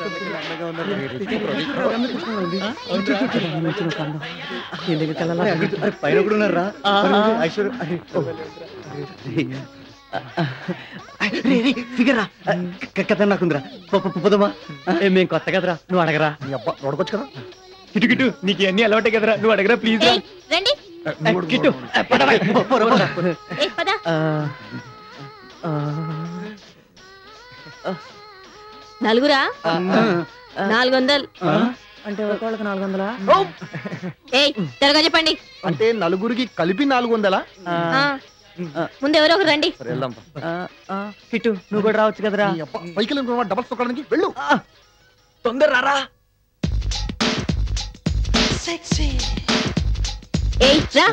పైన కూడా ఉన్నారా ఫిగర్ రా కథ నాకుందిరా పొదమా మేము కొత్త కదరా నువ్వు అడగరా నీ అబ్బా నోడకొచ్చు కదా కిటు కిటు నీకు అన్ని అలవాటే కదరా నువ్వు అడగరా ప్లీజ్ ఏయ్, రండి కిట్టు ఏ పద నలుగురా నాలుగు వందలు అంటే ఒకళ్ళకి నాలుగు వందలా ఏయ్ త్వరగా చెప్పండి అంటే నలుగురికి కలిపి నాలుగు వందలా ఆ, ముందు ఎవరో ఒకరు రండి సరే వెళ్దాం కిట్టు నువ్వు కూడా రావచ్చు కదరా నీ అబ్బా పైకి డబల్స్ తొక్కడానికి వెళ్ళు తొందర రారా ఏయ్ రా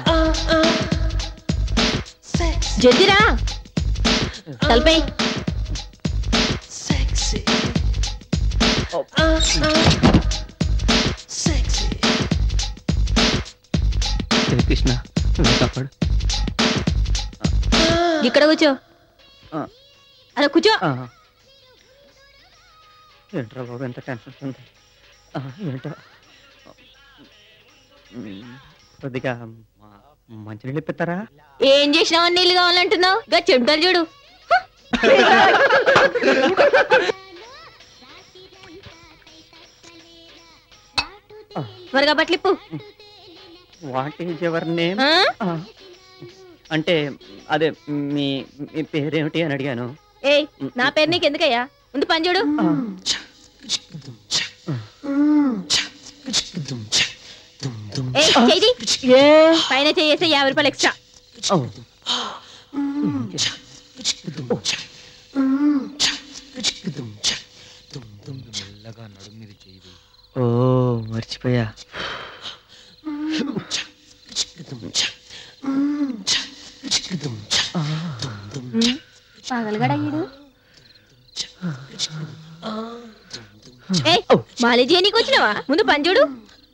జల్దిరా తలపై కృష్ణ నువ్వు కాపాడు ఇక్కడ కూర్చో ఆ. అలా కూర్చో ఏంట్రా బాబు ఎంత టెన్షన్ ఉంది ఆ, ఏంటో ఉమ్, కొద్దిగా మ- మంచినీళ్ళు ఇప్పిస్తారా ఏం చేసినావని నీళ్ళు కావాలంటున్నావు గా చెమటలు చూడు త్వరగా బట్టలిప్పు వాట్ ఈజ్ ఎవర్ నేమ్ ఆ? అంటే అదే మీ మీ పేరేమిటి అని అడిగాను ఏయ్ నా పేరు నీకు ఎందుకయ్యా ముందు పని చూడు ఏయ్ చెయ్యి పైన చేయేస్తే యాభై రూపాయలు ఎక్స్ట్రా ఓ మర్చిపోయా పగలగడా ఈడు ఏయ్ మాలేజీ నీకు వచ్చినావా ముందు పని చూడు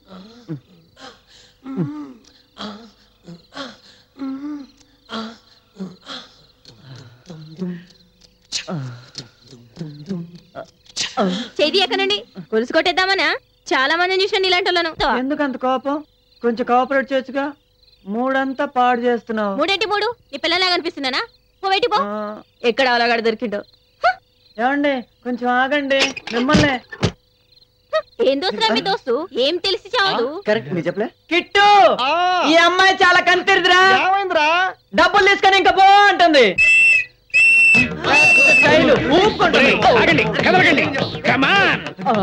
చేతి ఎక్కనండి గొలుసు కొట్టేద్దామనా చాలా మందిని చూసిన నీలాంటి వాళ్ళను ఎందుకు అంత కోపం కొంచెం కోఆపరేట్ చేయొచ్చుగా మూడంతా పాడు చేస్తున్నావు మూడేంటి మూడు నీ పిల్లలాగా అనిపిస్తున్నానా పో బయటికి పో ఆ, ఎక్కడ అవలాగాడు దొరికిండో ఏమండి కొంచెం ఆగండి మిమ్మల్ని ఏం దోస్తురా మీ దోస్తు ఏం తెలిసి చావదు కరెక్ట్ నీ చెప్పలే కిట్టు ఈ అమ్మాయి చాలా కంతిరిదిరా ఏమైందిరా డబ్బులు తీసుకొని ఇంకా పో అంటుంది స్టైలు, ఊపుకుంటుంది. ఆగండి కదలకండి కమాన్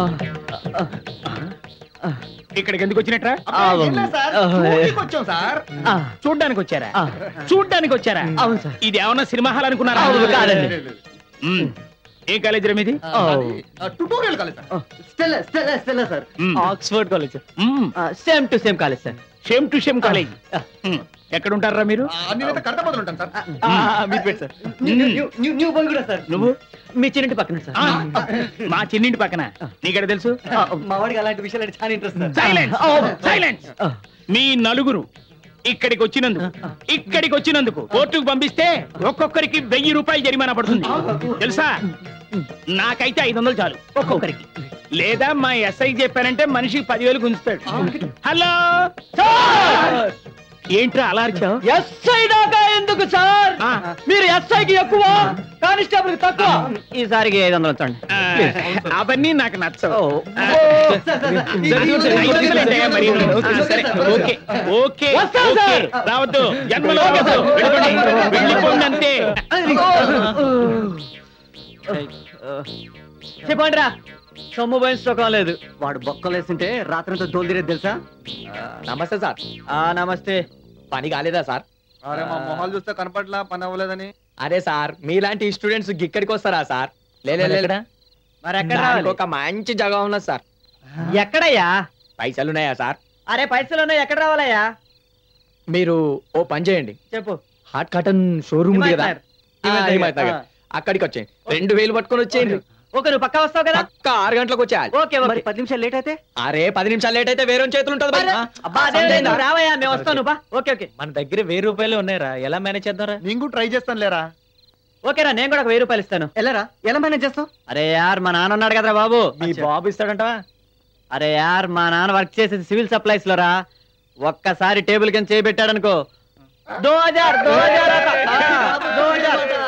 ఇక్కడికి ఎందుకు వచ్చినట్రా ఆ, సార్ ఆ, షూటింగ్కి వచ్చాం సార్ ఆ, చూడ్డానికి వచ్చారా ఆ, చూడ్డానికి వచ్చారా అవును సార్ ఇది ఏమన్నా సినిమా హాల్ అనుకున్నారా అవును, కాదండి. మ్మ్. ఏ కాలేజీ రా మీది ఓ. ట్యూటోరియల్ కాలేదు sir Stella Stella Stella sir మ్మ్. ఆక్స్ఫర్డ్ కాలేజ్ మ్మ్. Same to same college sir same to same college మ్మ్. ఎక్కడ ఉంటారా మీరు నేనైతే కడప ఉంటాను సార్ మీరు పెట్టు సార్ న్యూ న్యూ బోయ్ కూడా సార్ నువ్వు మీ చిన్నింటి పక్కన సార్ ఆ, మా చిన్నింటి పక్కన నీకెక్కడ తెలుసు మా వాడికి అలాంటి విషయాలు అంటే చాలా ఇంట్రెస్ట్ సార్ సైలెన్స్ సైలెన్స్ ఆ, మీ నలుగురు ఇక్కడికి వచ్చినందుకు ఇక్కడికి వచ్చినందుకు కోర్టుకు పంపిస్తే ఒక్కొక్కరికి వెయ్యి రూపాయలు జరిమానా పడుతుంది తెలుసా నాకైతే ఐదు వందలు చాలు ఒక్కొక్కరికి లేదా మా ఎస్ఐ చెప్పారంటే మనిషికి పదివేలు గుంజుతాడు హలో సార్! ఏంట్రా అలా అరిచావు ఎస్ఐ దాకా ఎందుకు సార్ ఆ. మీరు ఎస్ఐకి ఎక్కువ కానిస్టేబుల్ కి తక్కువ ఈసారికి ఐదు వందలు వచ్చండి ఆ, అవన్నీ నాకు నచ్చవు ఓ. ఆ, ఐదు వందలు ఏంటయ్యా మరి? ఆ, సరే, ఓకే ఓకే వస్తాను, ఓకే. సార్. రావద్దు జన్మలో రావద్దు వెళ్ళిపోండి వెళ్ళిపోండి అంతే చెప్పండి రా సొమ్ము పోయిన సుఖం లేదు వాడు బొక్కలేసింటే రాత్రంతా తోలుదిరేది తెలుసా నమస్తే సార్ ఆ నమస్తే పని కాలేదా సార్ అరే మా మొహాలు చూస్తే కనపట్లా పని అవ్వలేదని అరే సార్ మీలాంటి స్టూడెంట్స్ ఇక్కడికి వస్తారా సార్ లే లే, లే, లే. మరి ఎక్కడ దానికి రావాలి? ఒక మంచి జగ ఉన్నది సార్ ఎక్కడయ్యా పైసలు ఉన్నాయా సార్ అరే పైసలు ఉన్నాయి ఎక్కడ రావాలయ్యా మీరు ఓ పని చేయండి చెప్పు హాట్ కాటన్ షోరూమ్ ఉంది కదా హిమాయత్ ఆ, నగర్. హిమాయత్ నగర్. అక్కడికి వచ్చేయండి రెండు వేలు పట్టుకొని వచ్చేయండి ఓకే నువ్వు పక్కా వస్తావు కదా పక్క ఆరు గంటలకు వచ్చేయాలి ఓకే మరి ఓకే పది నిమిషాలు లేట్ అయితే అరే పది నిమిషాలు లేట్ అయితే వేరే చేతులు ఉంటుంది అరే, అబ్బా అదే లేదు, నువ్వు రావయ్యా మేము వస్తాను బా ఓకే ఓకే మన దగ్గర వెయ్యి రూపాయలు ఉన్నాయిరా ఎలా మేనేజ్ చేద్దాంరా నేను కూడా ట్రై చేస్తాను లేరా ఓకేరా నేను కూడా ఒక వెయ్యి రూపాయలు ఇస్తాను ఎలారా ఎలా మేనేజ్ చేస్తావు అరే యార్ మా నాన్న ఉన్నాడు కదరా బాబు మీ అచ్చా. బాబు ఇస్తాడంటవా అరే యార్ మా నాన్న వర్క్ చేసేది సివిల్ సప్లైస్ లో రా ఒక్కసారి టేబుల్ కింద చేయబెట్టాడనుకో దో హజార్ దో హజార్ అట. ఆ, దో హజార్